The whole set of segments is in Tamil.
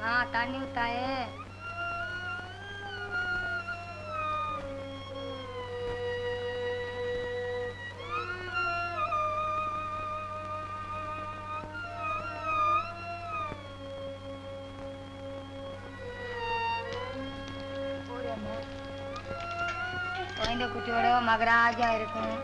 ஆ தண்ணி ஊத்தாயே குழந்தை குட்டியோட மகராஜா இருக்கும்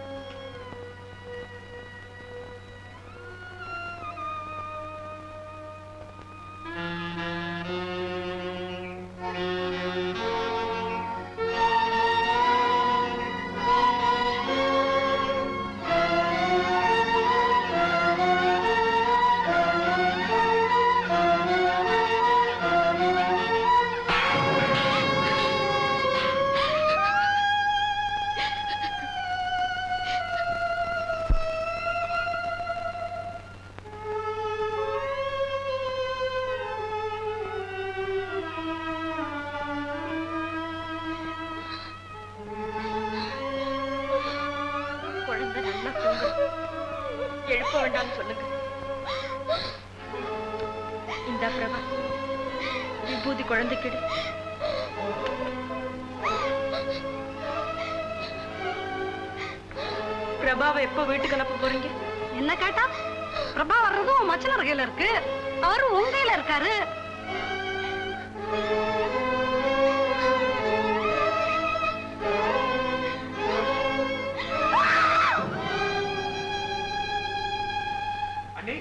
குழந்தை நல்லா தூங்கு எழுப்ப வேண்டாம்னு சொல்லுங்க இந்த பிரபா விபூதி குழந்தைக்கிடு பிரபாவை எப்போ வீட்டுக்கு அனுப்ப போறீங்க என்ன கேட்டா பிரபா வர்றதும் மச்சனர் கையில இருக்கு அவரு உங்க கையில இருக்காரு அண்ணி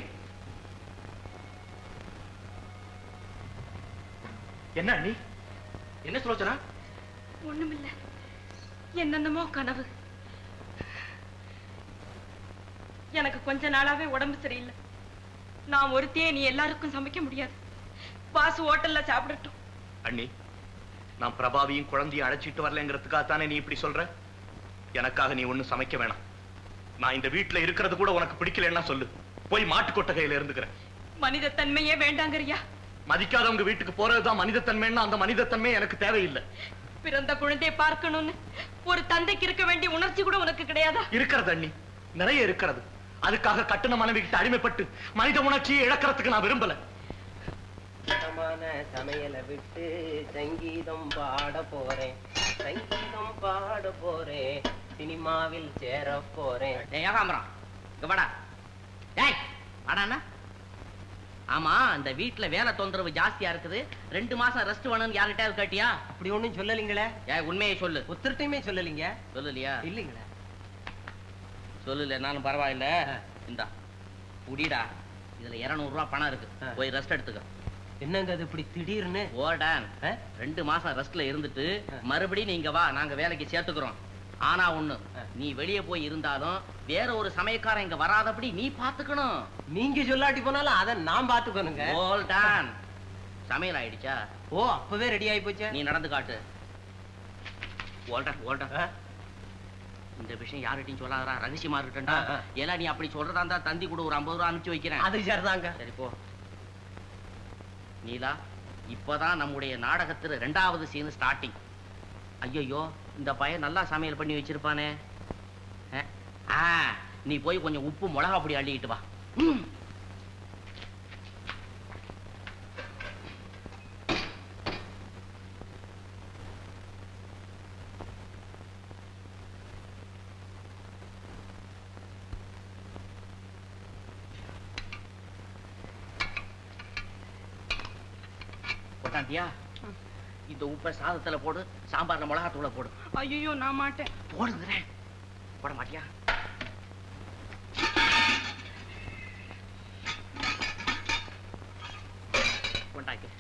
என்ன அண்ணி என்ன சுலோச்சனா ஒண்ணுமில்ல என்னென்னமோ கனவு எனக்கு கொஞ்ச நாளாவே உடம்பு சரியில்லை நான் ஒருத்தியே நீ எல்லாருக்கும் சமைக்க முடியாது பாசு ஹோட்டல்ல சாப்பிடட்டும் அண்ணி நான் பிரபாவியும் குழந்தையும் அழைச்சிட்டு வரலங்கிறதுக்காக தானே நீ இப்படி சொல்ற எனக்காக நீ ஒண்ணும் சமைக்க வேணாம் நான் இந்த வீட்டுல இருக்கிறது கூட உனக்கு பிடிக்கலன்னா சொல்லு போய் மாட்டு கொட்டகையில இருந்துக்கிறேன் மனித தன்மையே வேண்டாங்கறியா மதிக்காதவங்க வீட்டுக்கு போறதுதான் மனிதத்தன்மைன்னா அந்த மனிதத்தன்மை எனக்கு தேவையில்லை பிறந்த குழந்தையை பார்க்கணும்னு ஒரு தந்தைக்கு இருக்க வேண்டிய உணர்ச்சி கூட உனக்கு கிடையாதா இருக்கிறது அண்ணி நிறைய இருக்கிறது அதுக்காக கட்டுன மனைவி கிட்ட அடிமைப்பட்டு மனித உணர்ச்சியை இழக்கிறதுக்கு நான் விரும்பல சுத்தமான சமையலை விட்டு சங்கீதம் பாட போறேன் சங்கீதம் பாட போறேன் சினிமாவில் சேர போறேன் டேய் ஏகாம்பரம் இங்க வாடா டேய் வாடாண்ணா ஆமா இந்த வீட்ல வேலை தொந்தரவு ஜாஸ்தியா இருக்குது ரெண்டு மாசம் ரெஸ்ட் வேணும்னு யார்கிட்டயாவது கேட்டியா அப்படி ஒண்ணும் சொல்லலீங்களே ஏய் உண்மையை சொல்லு ஒருத்தர்ட்டையுமே சொல்லலீங்க சொல்லலையா இல்லீங்களே சொல்லலைனாலும் பரவாயில்ல இந்தா புடிடா இதுல 200 ரூபாய் பணம் இருக்கு போய் ரெஸ்ட் எடுத்துக்க என்னங்க அது இப்படி திடீர்னு ஓடான் ரெண்டு மாசம் ரெஸ்ட்ல இருந்துட்டு மறுபடியும் நீங்க வா நாங்க வேலைக்கு சேர்த்துக்கிறோம் ஆனா ஒண்ணு நீ வெளியே போய் இருந்தாலும் வேற ஒரு சமயக்காரன் இங்க வராதபடி நீ பாத்துக்கணும் நீங்க சொல்லாட்டி போனாலும் அதை நான் பாத்துக்கணுங்க ஓல்டான் சமையல் ஆயிடுச்சா ஓ அப்பவே ரெடி ஆயி போச்சு நீ நடந்து காட்டு ஓல்டன் ஓல்டன் இந்த விஷயம் யார்கிட்டயும் சொல்லாதடா ரகசியமா இருக்கட்டும்டா ஏலா நீ அப்படி சொல்றதா இருந்தா தந்தி கூட ஒரு ஐம்பது ரூபா அனுப்பிச்சு வைக்கிறேன் அது சரிதாங்க சரி போ நீலா இப்பதான் நம்முடைய நாடகத்துல ரெண்டாவது சீன் ஸ்டார்டிங் ஐயோ இந்த பையன் நல்லா சமையல் பண்ணி வச்சிருப்பானே அஹ், ஆ நீ போய் கொஞ்சம் உப்பு மிளகா பொடி அள்ளிக்கிட்டு வா ம். போட்டாண்டியா இந்த உப்பை சாதத்துல போடு சாம்பார்ல மிளகா தூளை போடு ஐயோ நான் மாட்டேன் போடுங்கிறேன் போட மாட்டியா கொண்டாக்கி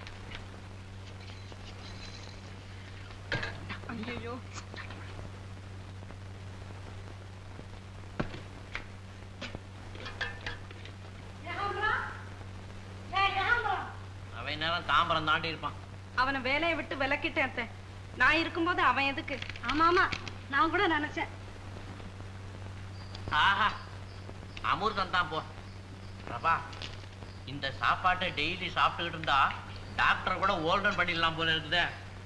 ஐயோ அவன் நேரம் தாம்பரம் தாண்டி இருப்பான் அவனை வேலையை விட்டு விலக்கிட்டேன் அத்தை. நான் இருக்கும்போது அவன் எதுக்கு ஆமா ஆமா நான் கூட நினைச்சேன் ஆஹா அமிர்தம் தான் போ பிரபா இந்த சாப்பாட்டை டெய்லி சாப்பிட்டுக்கிட்டு இருந்தா டாக்டர் கூட ஓல்டன் பண்ணிடலாம் போல இருக்குதே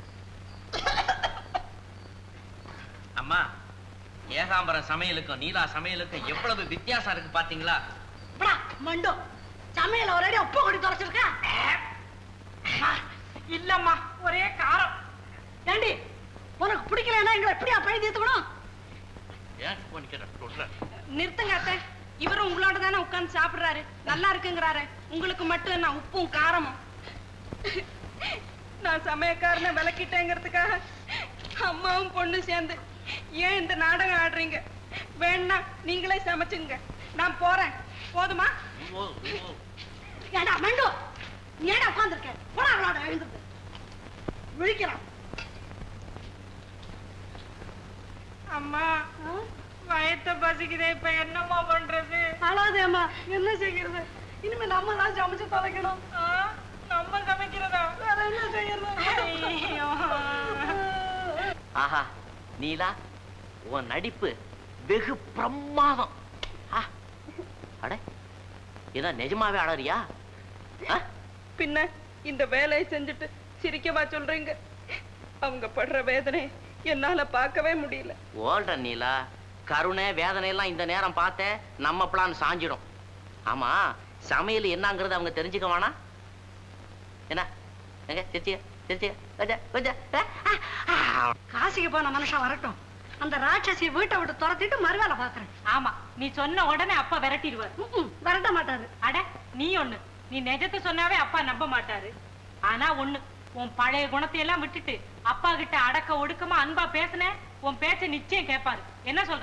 அம்மா ஏகாம்பரம் சமையலுக்கும் நீலா சமையலுக்கும் எவ்வளவு வித்தியாசம் இருக்கு பாத்தீங்களா மண்டோ சமையல் ஒரே ஒப்ப கொடி தொலைச்சிருக்க இல்லம்மா ஒரே காரம் ஏண்டி உனக்கு பிடிக்கலன்னா எங்களை எப்படியா பழி தீர்த்துக்கணும் ஏன் பண்ணிக்கிறேன் சொல்றேன் நிறுத்துங்க அத்தை இவரும் உங்களோட தானே உட்கார்ந்து சாப்பிடுறாரு நல்லா இருக்குங்கிறாரு உங்களுக்கு மட்டும் நான் உப்பும் காரமும் நான் சமயக்காரனை விளக்கிட்டேங்கிறதுக்காக அம்மாவும் பொண்ணு சேர்ந்து ஏன் இந்த நாடகம் ஆடுறீங்க வேணா நீங்களே சமைச்சுங்க நான் போறேன் போதுமா ஏண்டா மெண்டு நீ ஏடா உட்காந்துருக்க போடா அவளோட எழுந்துட்டு விழிக்கிறான் அம்மா வயத்த பசிக்குதே இப்ப என்னம்மா பண்றது அழாதேம்மா என்ன செய்கிறது இனிமே நம்ம தான் சமைச்சு தொலைக்கணும் ஆ, நம்ம சமைக்கிறதா வேற என்ன செய்யறது ஐயோ. ஆஹா நீலா உன் நடிப்பு வெகு பிரமாதம் ஆ, அட ஏதா நிஜமாவே அழறியா ஆ? பின்ன இந்த வேலையை செஞ்சுட்டு சிரிக்கவா சொல்றீங்க அவங்க படுற வேதனை என்னால பார்க்கவே முடியல ஓல்ற நீலா கருணை வேதனை எல்லாம் இந்த நேரம் பார்த்த நம்ம பிளான் சாஞ்சிடும் ஆமா சமையல் என்னங்கிறது அவங்க தெரிஞ்சுக்க வேணாம் என்ன எங்க திருச்சிய திருச்சிய கொஞ்சம் கொஞ்சம் ஆ, ஆ, ஆ. காசிக்கு போன மனுஷன் வரட்டும் அந்த ராட்சசியை வீட்டை விட்டு துரத்திட்டு மறுவேலை பாக்குறேன் ஆமா நீ சொன்ன உடனே அப்பா விரட்டிடுவார் ம்ம், விரட்ட மாட்டாரு அட நீ ஒண்ணு நீ நிஜத்தை சொன்னாவே அப்பா நம்ப மாட்டாரு ஆனா ஒண்ணு உன் பழைய குணத்தை எல்லாம் விட்டுட்டு அப்பா கிட்ட அடக்க ஒடுக்கமா அன்பா பேசுன உன் பேச்ச நிச்சயம் கேட்பாரு என்ன சொல்ற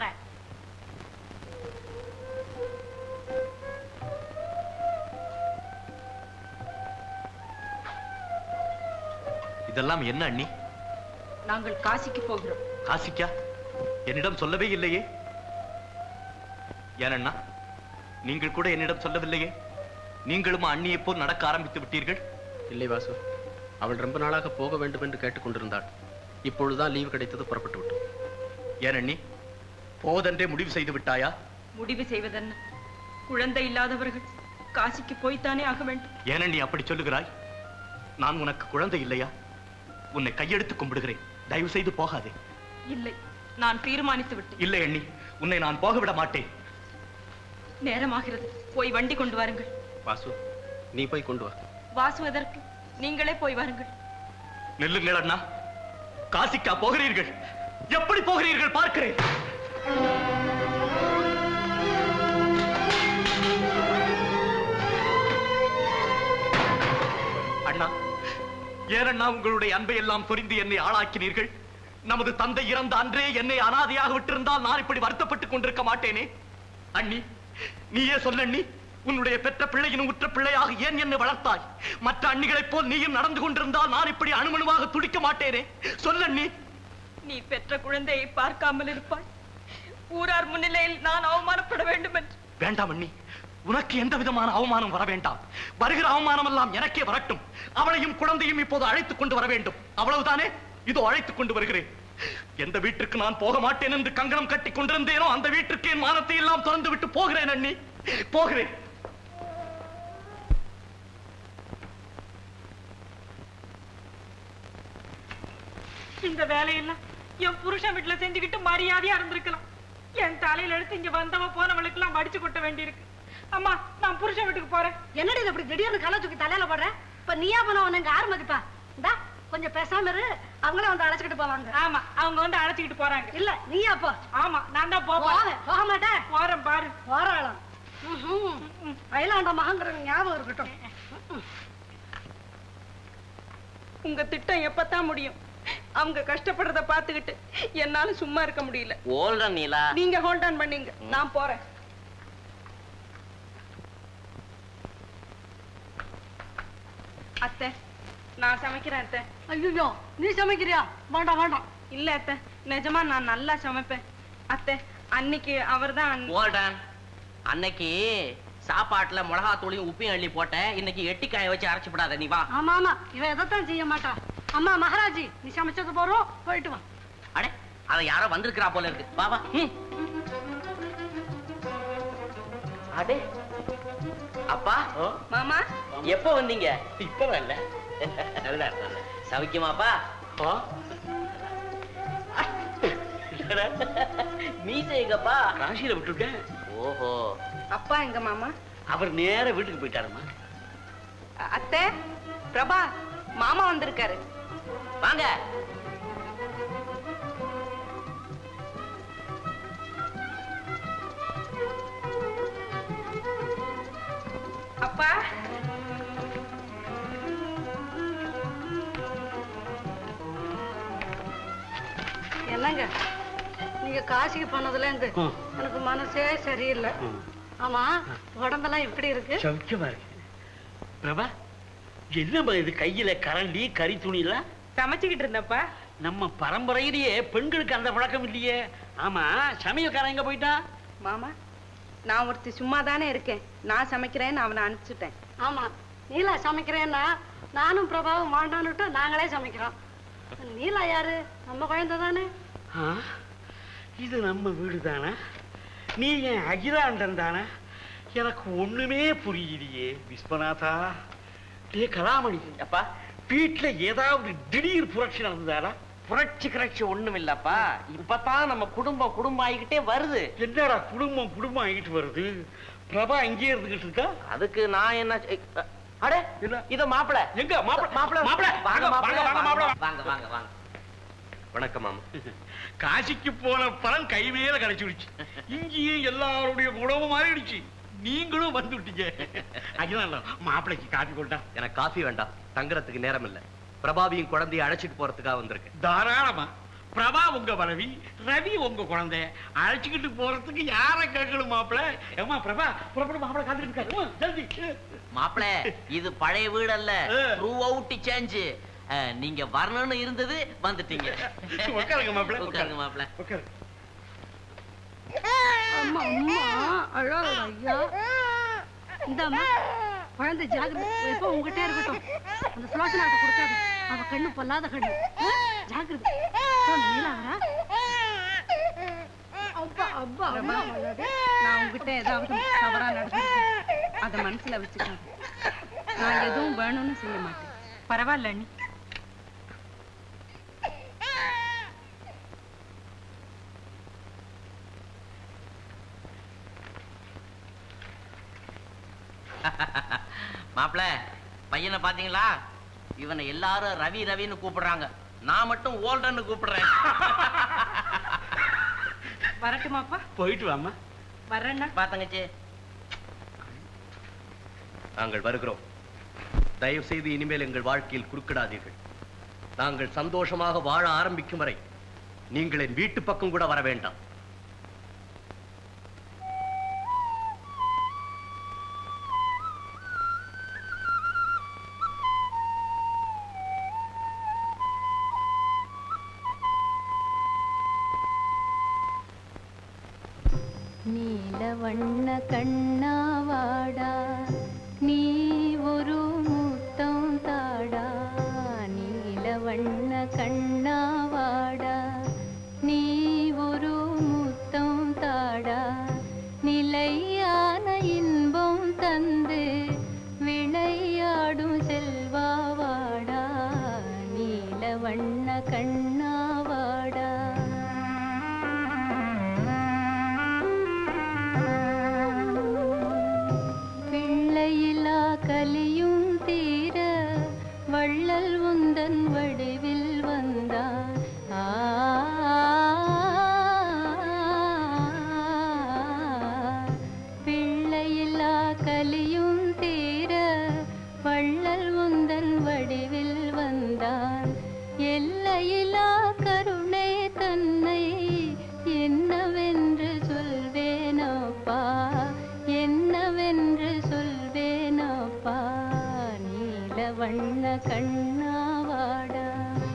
இதெல்லாம் என்ன அண்ணி நாங்கள் காசிக்கு போகிறோம் காசிக்கா என்னிடம் சொல்லவே இல்லையே ஏனண்ணா நீங்கள் கூட என்னிடம் சொல்லவில்லையே நீங்களும் அண்ணியை போல் நடக்க ஆரம்பித்து விட்டீர்கள் இல்லை வாசு அவள் ரொம்ப நாளாக போக வேண்டும் என்று கேட்டுக்கொண்டிருந்தாள் இப்பொழுதுதான் லீவு கிடைத்தது புறப்பட்டு விட்டோம் ஏன் அண்ணி போவதென்றே முடிவு செய்து விட்டாயா முடிவு செய்வதென்ன குழந்தை இல்லாதவர்கள் காசிக்கு போய்த்தானே ஆக வேண்டும் ஏன் அண்ணி அப்படி சொல்லுகிறாய் நான் உனக்கு குழந்தை இல்லையா உன்னை கையெடுத்து கும்பிடுகிறேன் தயவு செய்து போகாதே இல்லை நான் தீர்மானித்து விட்டேன் இல்லை அண்ணி உன்னை நான் போக விட மாட்டேன் நேரமாகிறது போய் வண்டி கொண்டு வாருங்கள் வாசு நீ போய் கொண்டு வா வாசுவதற்கு நீங்களே போய் வாருங்கள் நில்லுங்கள் அண்ணா காசிக்கா போகிறீர்கள் எப்படி போகிறீர்கள் பார்க்கிறேன் அண்ணா ஏனண்ணா உங்களுடைய அன்பை எல்லாம் புரிந்து என்னை ஆளாக்கினீர்கள் நமது தந்தை இறந்த அன்றே என்னை அனாதையாக விட்டிருந்தால் நான் இப்படி வருத்தப்பட்டுக் கொண்டிருக்க மாட்டேனே அண்ணி நீயே சொல்ல அண்ணி உன்னுடைய பெற்ற பிள்ளையின் உற்ற பிள்ளையாக ஏன் என்னை வளர்த்தாய் மற்ற அண்ணிகளைப் போல் நீயும் நடந்து கொண்டிருந்தால் நான் இப்படி அணுமணுவாக துடிக்க மாட்டேனே சொல்ல அண்ணி நீ பெற்ற குழந்தையை பார்க்காமல் இருப்பாய் ஊரார் முன்னிலையில் நான் அவமானப்பட வேண்டும் என்று வேண்டாம் அண்ணி உனக்கு எந்த விதமான அவமானம் வர வேண்டாம் வருகிற அவமானம் எல்லாம் எனக்கே வரட்டும் அவளையும் குழந்தையும் இப்போது அழைத்துக் கொண்டு வர வேண்டும் அவ்வளவுதானே இதோ அழைத்துக் கொண்டு வருகிறேன் எந்த வீட்டிற்கு நான் போக மாட்டேன் என்று கங்கணம் கட்டி கொண்டிருந்தேனோ அந்த வீட்டிற்கு என் மானத்தை எல்லாம் திறந்து விட்டு போகிறேன் அண்ணி போகிறேன் இந்த வேலையெல்லாம் என் புருஷன் வீட்டுல செஞ்சுக்கிட்டு மரியாதையா இருந்திருக்கலாம் என் தலையில எடுத்து இங்க வந்தவ போனவளுக்கு எல்லாம் மடிச்சு கொட்ட வேண்டியிருக்கு அம்மா நான் புருஷன் வீட்டுக்கு போறேன் என்னடி இது இப்படி திடீர்னு கலை தூக்கி தலையில போடுற இப்ப நீயா போன உனக்கு யார் மதிப்பா இந்தா கொஞ்சம் பேசாம இரு அவங்களே வந்து அழைச்சிக்கிட்டு போவாங்க ஆமா அவங்க வந்து அழைச்சிக்கிட்டு போறாங்க இல்ல நீயா போ ஆமா நான் தான் போறேன் போவேன் போக மாட்டேன் போறேன் பாரு போறாளாம் அயலாண்ட மகங்கிற ஞாபகம் இருக்கட்டும் உங்க திட்டம் எப்பதான் முடியும் அவங்க கஷ்டப்படுறத பாத்துக்கிட்டு என்னால சும்மா இருக்க முடியல ஓல்ற நீலா நீங்க ஹோல்ட் ஆன் பண்ணீங்க நான் போறேன் அத்தை நான் சமைக்கிறேன் அத்தை ஐயோ நீ சமைக்கிறியா வேண்டாம் வேண்டாம் இல்ல அத்தை நிஜமா நான் நல்லா சமைப்பேன் அத்தை அன்னைக்கு அவர்தான் ஓல்டன் அன்னைக்கு சாப்பாட்டுல மிளகா தூளியும் உப்பையும் அள்ளி போட்ட இன்னைக்கு எட்டிக்காய வச்சு அரைச்சு விடாத நீ வா ஆமா ஆமா இவன் எதைத்தான் செய்ய மாட்டா அம்மா மகாராஜி நீ சமைச்சது போறோம் போயிட்டு வா அடே அத யாரோ வந்திருக்கிறா போல இருக்கு வா வா ம். அடே அப்பா மாமா எப்ப வந்தீங்க இப்ப வரல நல்லா சவிக்குமாப்பா மீசை எங்கப்பா ராசியில விட்டுட்டேன் ஓஹோ அப்பா எங்க மாமா அவர் நேர வீட்டுக்கு போயிட்டாருமா அ- அத்தை பிரபா மாமா வந்திருக்காரு வாங்க அப்பா என்னங்க நீங்க காசிக்கு போனதுல இருந்து எனக்கு மனசே சரியில்லை ஆமா உடம்பெல்லாம் எப்படி இருக்கு சௌக்கியமா இருக்கு பிரபா என்னம்மா இது கையில கரண்டி கறி துணிலாம் சமைச்சுக்கிட்டு இருந்தப்பா நம்ம பரம்பரையிலேயே பெண்களுக்கு அந்த பழக்கம் இல்லையே ஆமா சமையல்காரன் எங்க போயிட்டான் மாமா நான் ஒருத்தி சும்மா தானே இருக்கேன் நான் சமைக்கிறேன்னு அவனை அனுப்பிச்சுட்டேன் ஆமா நீலா சமைக்கிறேன்னா நானும் பிரபாவும் மாண்டான்னுட்டு நாங்களே சமைக்கிறோம் நீலா யாரு நம்ம குழந்தை தானே ஆ, இது நம்ம வீடு தானே நீ என் அகிலாண்டன் தானே எனக்கு ஒண்ணுமே புரியலையே விஸ்வநாதா டே கலாமணி அப்பா வீட்டுல ஏதாவது திடீர் புரட்சி நடந்ததாடா புரட்சி கிரட்சி ஒண்ணும் இல்லப்பா இப்பதான் நம்ம குடும்பம் குடும்பம் ஆகிக்கிட்டே வருது என்னடா குடும்பம் குடும்பம் ஆகிட்டு வருது பிரபா இங்கே இருந்துகிட்டு இருக்கா அதுக்கு நான் என்ன செ- அடே என்ன? இது மாப்பிள எங்க மாப்பிள மாப்பிள மாப்பிள வாங்க மாப்பிள வாங்க மாப்பிள வாங்க வாங்க வாங்க வணக்கம் மாமா காசிக்கு போன பணம் கை மேல கிடைச்சிடுச்சு இங்கேயும் எல்லாருடைய குணமும் மாறிடுச்சு நீங்களும் வந்துட்டீங்க அகிலாண்ட மாப்பிளைக்கு காப்பி கொண்டா எனக்கு காஃபி வேண்டாம் தங்குறதுக்கு நேரம் இல்ல பிரபாவியும் குழந்தைய அழைச்சிட்டு போறதுக்காக வந்திருக்கேன் தாராளமா பிரபா உங்க மனைவி ரவி உங்க குழந்தை அழைச்சுக்கிட்டு போறதுக்கு யார கேட்கணும் மாப்பிள ஏமா பிரபா புறப்பட மாப்பிள காத்துட்டு இருக்காரு ஏம்மா, ஜல்தி மாப்பிள இது பழைய வீடு அல்ல ஆ. த்ரூ அவுட் சேஞ்ச் நீங்க வரணும்னு இருந்தது வந்துட்டீங்க உட்காருங்க மாப்பிள உட்காருங்க மாப்பிள உட்காரு அம்மா அம்மா அழாத ஐயா இந்தாம்மா குழந்தை ஜாகிரதை எப்போ உங்ககிட்டே இருக்கட்டும் அந்த சுலோசனாட்ட கொடுக்காது அவ கண்ணு பொல்லாத கண்ணு ஆ? ஜாகிரதை போ, அந்த நீலா வரா அப்பா அப்பா அம்மா அழாத. நான் உங்ககிட்ட ஏதாவது தவறா நடந்துருக்கேன் அதை மனசுல வச்சுக்காது நான் எதுவும் வேணும்னு செய்ய மாட்டேன் பரவாயில்ல அண்ணி மாப்பிள பையனை பாத்தீங்களா இவனை எல்லாரும் ரவி ரவின்னு கூப்பிடுறாங்க நான் மட்டும் ஓல்டன்னு கூப்பிடுறேன் வரட்டுமாப்பா போயிட்டு வாமா வர்றேன்னா பாத்தங்கச்சி நாங்கள் வருகிறோம் தயவு செய்து இனிமேல் எங்கள் வாழ்க்கையில் குறுக்கிடாதீர்கள் நாங்கள் சந்தோஷமாக வாழ ஆரம்பிக்கும் வரை நீங்கள் என் வீட்டு பக்கம் கூட வர வேண்டாம் நீலவண்ண கண்ணாவாடா நீ ஒரு முத்தம் தாடா நீலவண்ண கண்ணாவாடா நீ ஒரு முத்தம் தாடா நிலையான இன்பம் தந்து விளையாடும் செல்வாவாடா நீலவண்ண கண்ணாவாடா பிள்ளையிலா கலியும் தீர வள்ளல் உந்தன் வடிவில் வந்தார் ஆ பிள்ளையிலா கலியும் தீர வள்ளல் உந்தன் வடிவில் வந்தான் எல்லையிலா கருணை தன்னை என்னவென்று சொல்வேனப்பா என்னவென்று சொல்வேனப்பா நீலவண்ண கண்ணாவாடா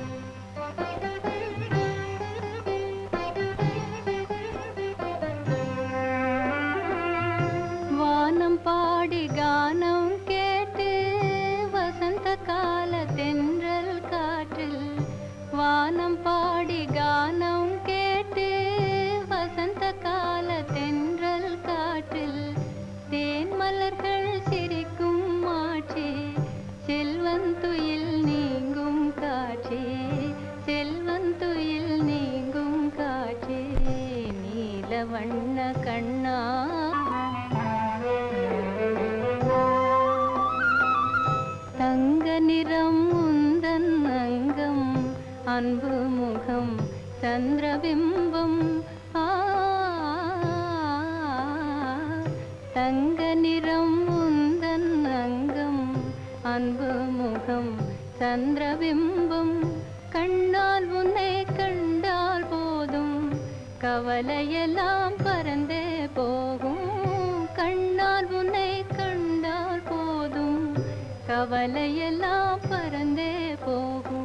வானம் பாடி கானம் கேட்டு வசந்த கால தென்றல் காற்றில் வானம் பாடி கானம் கேட்டு வசந்த கால தென்றல் காற்றில் தேன் மலர்கள் சிரிக்கும் மாட்சி செல்வந்துயில் நீ அன்பு முகம் சந்திரபிம்பம் ஆ தங்க நிறம் உந்தன் அங்கம் அன்பு முகம் சந்திரபிம்பம் கண்ணால் உன்னை கண்டால் போதும் கவலையெல்லாம் பறந்தே போகும் கண்ணால் உன்னை கண்டால் போதும் கவலையெல்லாம் பறந்தே போகும்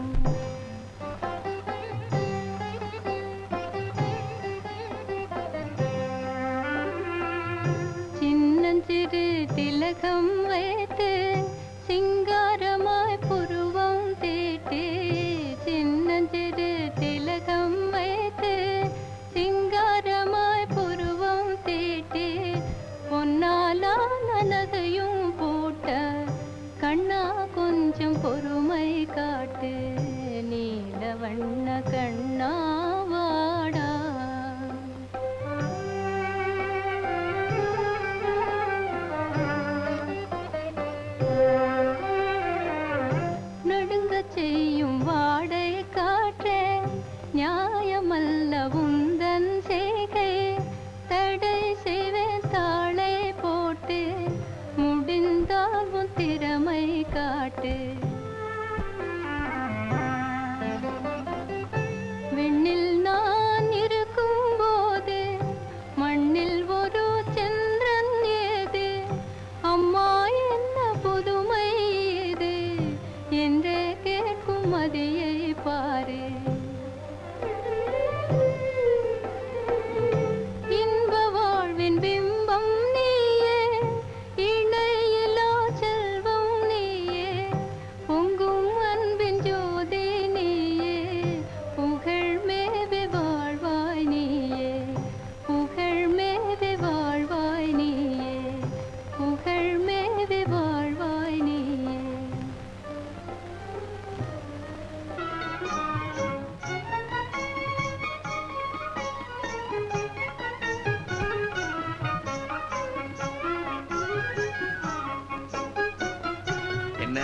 சின்னஞ்சிறு திலகம் வைத்து சிங்காரமாய் புருவம் தீட்டி சின்னஞ்சிறு திலகம் வைத்து சிங்காரமாய் புருவம் தீட்டி பொன்னாலான நகையும் போட்ட கண்ணா கொஞ்சம் பொறுமை காட்டு நீல வண்ண கண்ணா வாடா நடுங்க செய்யும் வாடை காற்றே நியாயமல்ல உந்தன் செய்கை தடை செய்வேன் தாளை போட்டு முடிந்தால் உன் திறமை காட்டு விண்ணில் நான் இருக்கும் போது மண்ணில் ஒரு சந்திரன் ஏது அம்மா என்ன புதுமை இது என்றே கேட்கும் மதியை பாரு இன்ப வாழ்வின் பிம்பம் நீயே இணையிலா செல்வம் நீயே பொங்கும் அன்பின் ஜோதி நீயே புகழ் மேவி வாழ்வாய் நீயே புகழ் மேவி வாழ்வாய் நீயே புகழ் மேவி வாழ்வாய் நீயே என்ன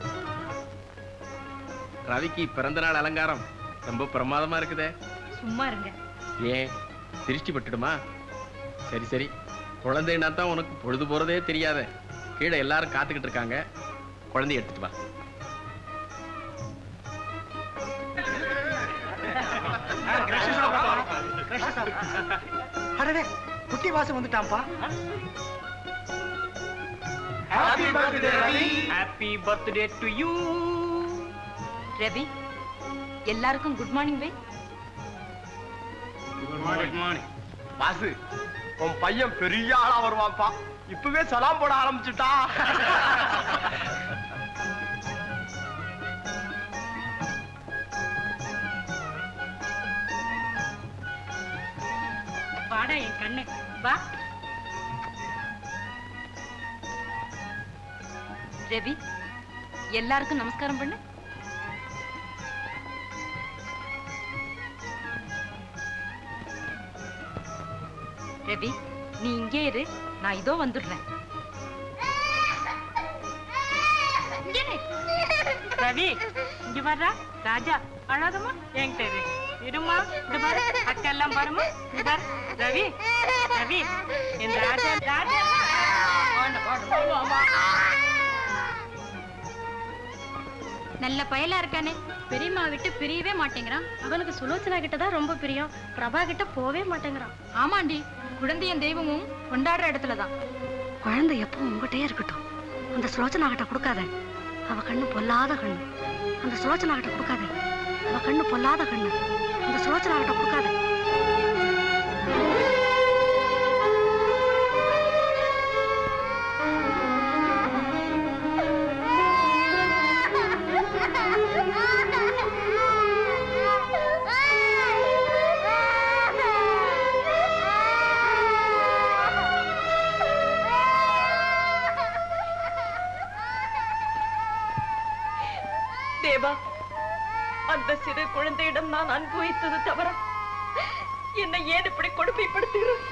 ரவிக்கு பிறந்த நாள் அலங்காரம் ரொம்ப பிரமாதமா இருக்குதே சும்மா இருங்க ஏன் திருஷ்டி பட்டுடுமா சரி சரி குழந்தைன்னா தான் உனக்கு பொழுது போறதே தெரியாத கீழே எல்லாரும் காத்துக்கிட்டு இருக்காங்க குழந்தைய எடுத்துட்டு வா அடடே குட்டி வாசம் வந்துட்டான்ப்பா Happy birthday, Ravi. Happy birthday to you Ravi எல்லாருக்கும் குட் மார்னிங் வை குட் மார்னிங் பாசு உன் பையன் பெரிய ஆளா வருவான்ப்பா இப்பவே சலாம் போட ஆரம்பிச்சுட்டா வாடா என் கண்ணு வா ரவி எல்லாருக்கும் நமஸ்காரம் பண்ணு ரவி நீ இங்கே இரு நான் இதோ வந்துடுறேன் ரவி இங்க வர்றா ராஜா அழாதம்மா என்கிட்ட இரு இருமா இங்க பாரு அக்கா எல்லாம் பாருமா இங்க பாரு ரவி ரவி என் ராஜா ராஜா வாங்க, வாங்க, வாங்க, வாங்க. நல்ல பயலா இருக்கானே பெரியம்மா விட்டு பிரியவே மாட்டேங்கிறான் அவனுக்கு சுலோச்சனா கிட்ட தான் ரொம்ப பிரியம் பிரபா கிட்ட போவே மாட்டேங்கிறான் ஆமாண்டி குழந்தையும் தெய்வமும் கொண்டாடுற இடத்துல தான் குழந்தை எப்பவும் உங்ககிட்டயே இருக்கட்டும் அந்த சுலோச்சனா கிட்ட கொடுக்காத அவ கண்ணு பொல்லாத கண்ணு அந்த சுலோச்சனா கிட்ட கொடுக்காத அவ கண்ணு பொல்லாத கண்ணு அந்த சுலோச்சனா கிட்ட கொடுக்காத தேவா அந்த சிறு குழந்தையிடம் நான் அனுபவித்தது தவிர என்னை ஏன் இப்படி கொடுமைப்படுத்துகிறார்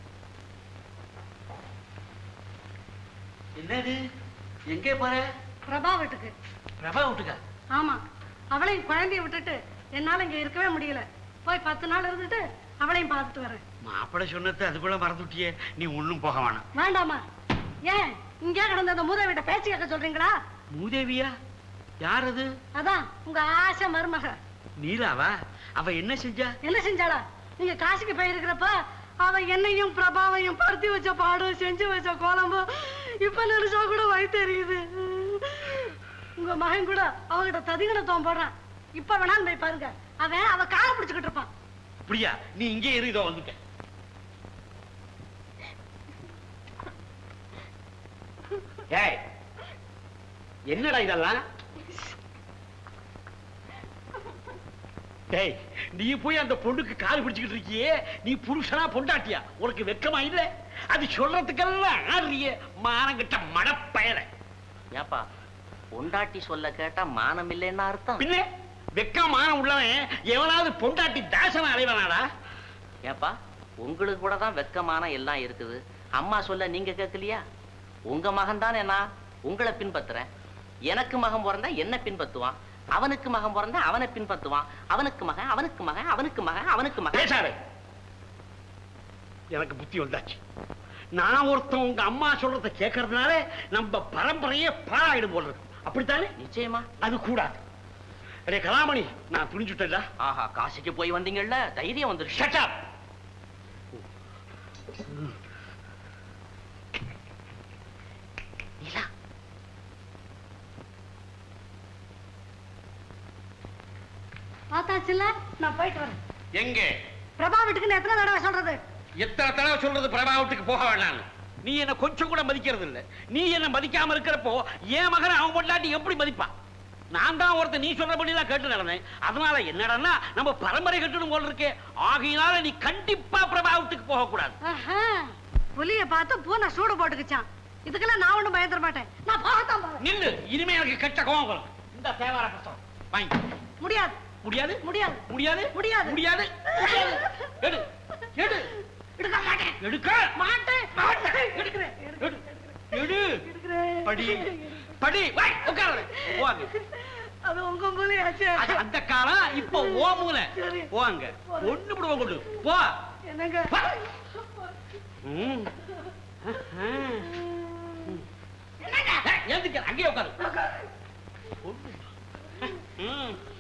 என்னது எங்கே போற பிரபா வீட்டுக்கு பிரபா விட்டுக்க ஆமா அவளையும் குழந்தைய விட்டுட்டு என்னால இங்க இருக்கவே முடியல போய் பத்து நாள் இருந்துட்டு அவளையும் பார்த்துட்டு வரேன் மாப்பிள்ளை சொன்னது அதுக்குள்ள மறந்துட்டியே நீ ஒண்ணும் போக வேணாம் வேண்டாமா ஏன் இங்கே கிடந்த அந்த மூதை வீட்டை பேச்சு கேட்க சொல்றீங்களா மூதேவியா யார் அது அதான் உங்க ஆசை மருமக நீலாவா அவ என்ன செஞ்சா என்ன செஞ்சாளா நீங்க காசிக்கு போயிருக்கிறப்ப அவ என்னையும் பிரபாவையும் பருத்தி வச்ச பாடும் செஞ்சு வச்ச கோலமும் இப்ப நினைச்சா கூட வயித்தெரியுது உங்க மகன் கூட அவகிட்ட ததிகணத்துவம் போடுறான் இப்ப வேணாலும் போய் பாருங்க அவன் அவ காலை பிடிச்சுக்கிட்டு இருப்பான் அப்படியா நீ இங்கே இரு இதோ வந்துட்ட ஏய் என்னடா இதெல்லாம் டேய் நீ போய் அந்த பொண்ணுக்கு கால் பிடிச்சுக்கிட்டு இருக்கியே நீ புருஷனா பொண்டாட்டியா உனக்கு வெக்கமா இல்ல அது சொல்றதுக்கெல்லாம் ஆடுறிய மானங்கிட்ட மடப்பயல ஏப்பா பொண்டாட்டி சொல்ல கேட்டா மானம் இல்லைன்னா அர்த்தம் பின்ன வெக்கம் மானம் உள்ளவன் எவனாவது பொண்டாட்டி தாசன அலைவனாடா ஏப்பா உங்களுக்கு கூட தான் வெக்கமான எல்லாம் இருக்குது அம்மா சொல்ல நீங்க கேட்கலையா உங்க மகன் தானே நான் உங்களை பின்பற்றுறேன் எனக்கு மகன் பிறந்தா என்ன பின்பற்றுவான் அவனுக்கு மகன் பிறந்தா அவனை பின்பற்றுவான் அவனுக்கு மகன் அவனுக்கு மகன் அவனுக்கு மகன் அவனுக்கு மகன் பேசாதே எனக்கு புத்தி வந்தாச்சு நான் ஒருத்தன் உங்க அம்மா சொல்றத கேட்கறதுனால நம்ம பரம்பரையே பாழாயிடும் போல இருக்கு அப்படித்தானே நிச்சயமா அது கூடாது அடே கலாமணி நான் புரிஞ்சுட்டேன்ல ஆஹா காசிக்கு போய் வந்தீங்கல்ல தைரியம் வந்துருச்சு ஷட் அப் நிலா பார்த்தாச்சுல்ல நான் போயிட்டு வரேன் எங்க பிரபா வீட்டுக்கு நான் எத்தனை தடவை சொல்றது எத்தனை தடவை சொல்றது பிரபாவத்துக்கு போக வேண்டாம்னு நீ என்ன கொஞ்சம் கூட மதிக்கிறது இல்ல நீ என்ன மதிக்காம இருக்கிறப்போ என் மகனை அவன் பொண்டாட்டி எப்படி மதிப்பான் நான் தான் ஒருத்தன் நீ சொல்றபடி தான் கேட்டு நடந்தேன் அதனால என்னடா நம்ம பரம்பரை கட்டணும் போல இருக்கே ஆகையினால நீ கண்டிப்பா பிரபாவத்துக்கு போக கூடாது ஆஹா, புலிய பார்த்து பூனை சூடு போட்டுக்குச்சான் இதுக்கெல்லாம் நான் ஒண்ணும் பயந்துட மாட்டேன் நான் போகத்தான் போறேன் நில்லு இனிமே எனக்கு கெட்ட கோவம் வரும் இந்த தேவார புத்தகம் வாங்கி முடியாது முடியாது முடியாது முடியாது முடியாது. முடியாது முடியாது எடு எடு எடுக்க மாட்டேன் எடுக்க மாட்டேன் மாட்டேன் எடுக்கிறேன் எடு எடு எடுக்கிறேன் படி படி வை உட்காரு போங்க அது உங்க மூலையாச்சு அது அந்த காலம் இப்போ ஓ மூலை சரி. போங்க ஒண்ணு விடுவோம் கொண்டு போ என்னங்க வா. ம். ஆஹா. ஏய், எழுந்துக்க அங்கேயே உட்காரு ஒண்ணு. ம்.